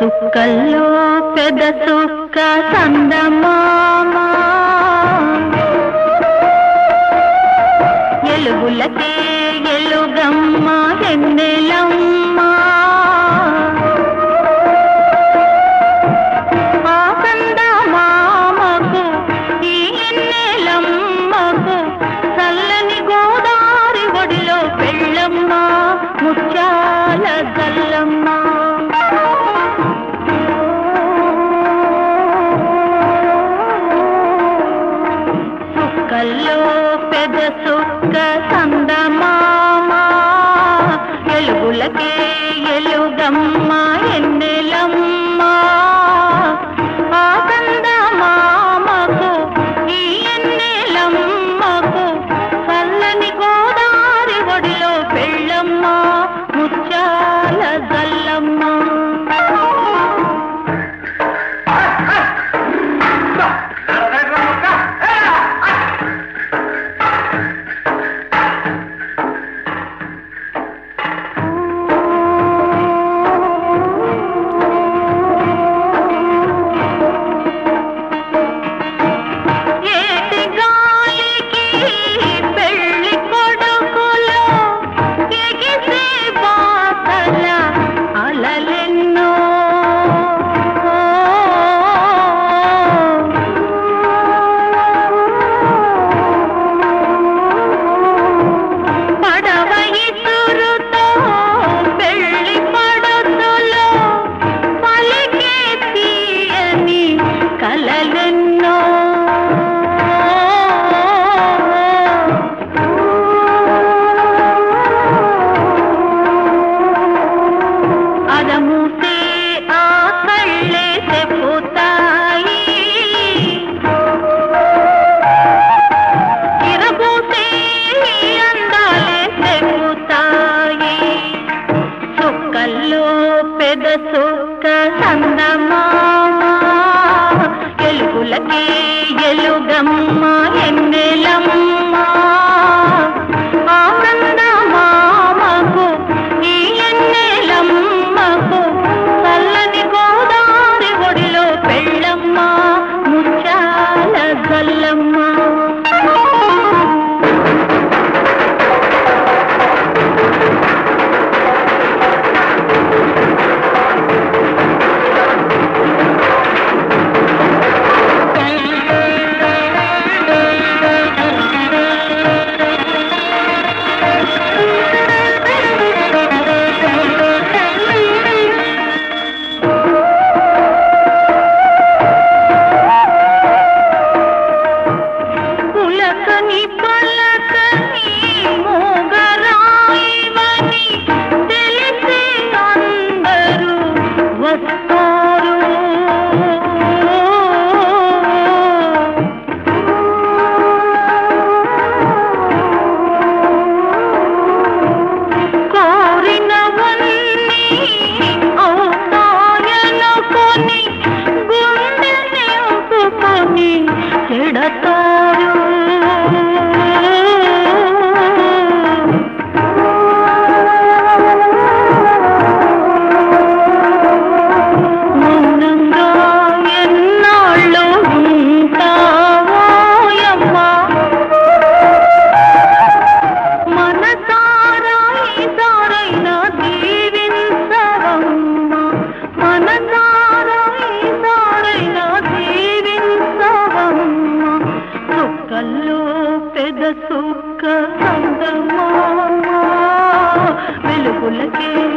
సుక్కల్లో పెద సుక్క సందమామ ఎలుగులకే ఎలుగమ్మ ఎన్నెలమ్మ ఆ సందమామకు ఈ ఎన్నెలమ్మకు చల్లని గోదారి ఒడిలో పెళ్ళమ్మ ముత్యాల జల్లమ్మ సుక్కల్లో పెద సుక్క సందమామ ఎలుగులకే ఎలుగమ్మ ఎన్నెలమ్మ ఆ సందమామకు ఈ ఎన్నెలమ్మకు చల్లని గోదారి ఒడిలో పెళ్ళమ్మ ముత్యాల జల్లమ్మ ఏటి గాలికి పెళ్లి కొడుకులు ఎగిసే బాసల అలలెన్నో పడవ ఇసురుతో పెళ్లి పడుతులో పలికే తీయని కలలెన్నో అదముసే ఆ కళ్ళే చెప్పుతాయి ఇరబూసే అందాలే చెప్పుతాయి సుక్కల్లో పెద సుక్క సందమామ ఎలుగులకే ఎలుగమ్మ ఎన్నెలమ్మ ఆ సందమామకు ఈ ఎన్నెలమ్మకు చల్లని గోదారి ఒడిలో పెళ్ళమ్మ ముత్యాల జల్లమ్మ పులకని పలకని మోగరాయివని తెలిసే అందరూ వస్తారు కోరినవన్నీ అవుతాయనుకొని గుండె నింపుకొని చెడతారు మౌనంగా ఎన్నాళ్ళు ఉంటావోయమ్మా మనసారా ఈసారైనా దీవించవమ్మా మనసారా ఈసారైనా దీవించవమ్మా సుక్కల్లో పెద సుక్క సందమామ వెలుగులకే